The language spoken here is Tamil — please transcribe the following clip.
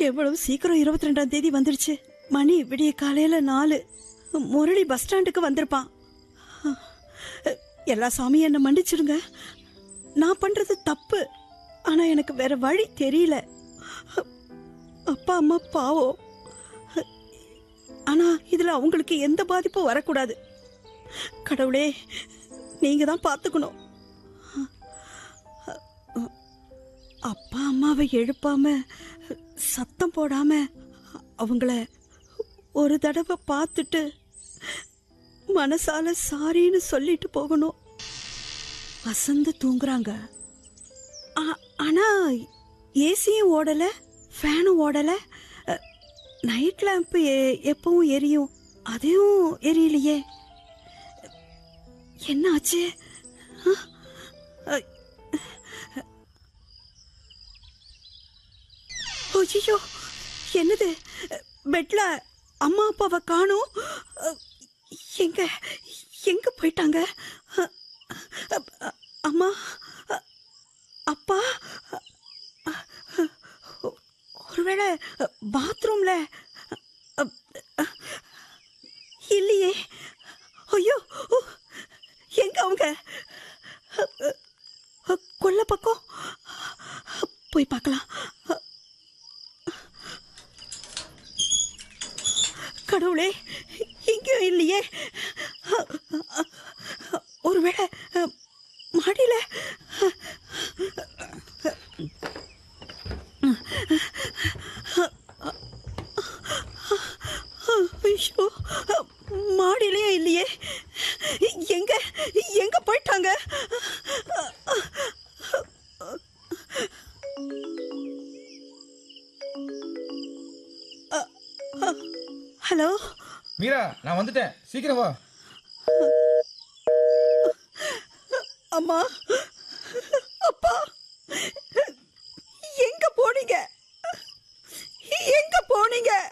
எவ்வளவு சீக்கிரம் இருபத்தி ரெண்டாம் தேதி வந்துருச்சு மணி விடிய காலையில நாலு முரளி பஸ் ஸ்டாண்டுக்கு வந்திருப்பான் எல்லா சாமியும் என்ன மன்னிச்சிடுங்க நான் பண்றது தப்பு ஆனா எனக்கு வேற வழி தெரியல அப்பா அம்மா பாவம் ஆனா இதுல அவங்களுக்கு எந்த பாதிப்பும் வரக்கூடாது கடவுளே நீங்க தான் பார்த்துக்கணும் அப்பா அம்மாவை எழுப்பாம சத்தம் போடாம அவங்கள ஒரு தடவை பார்த்துட்டு மனசால சாரின்னு சொல்லிட்டு போகணும் வசந்து தூங்குறாங்க ஆ- ஆனா ஏசியும் ஓடல ஃபேனும் ஓடல நைட் லேம்ப் எப்பவும் எரியும் அதையும் எரியலையே என்ன ஆச்சு ஐயோ என்னது பெட்ல அம்மா அப்பாவை காணோம் எங்க எங்க போயிட்டாங்க அம்மா அப்பா ஒருவேளை பாத்ரூம்ல இல்லையே ஐயோ எங்க அவங்க கொல்ல பக்கம் போய் பார்க்கலாம் கடவுளே இங்கேயும் இல்லையே ஒருவேளை மாடியில ஐயோ மாடியிலயே இல்லையே எங்க எங்க போயிட்டாங்க ஹலோ மீரா நான் வந்துட்டேன் சீக்கிரம் வா அம்மா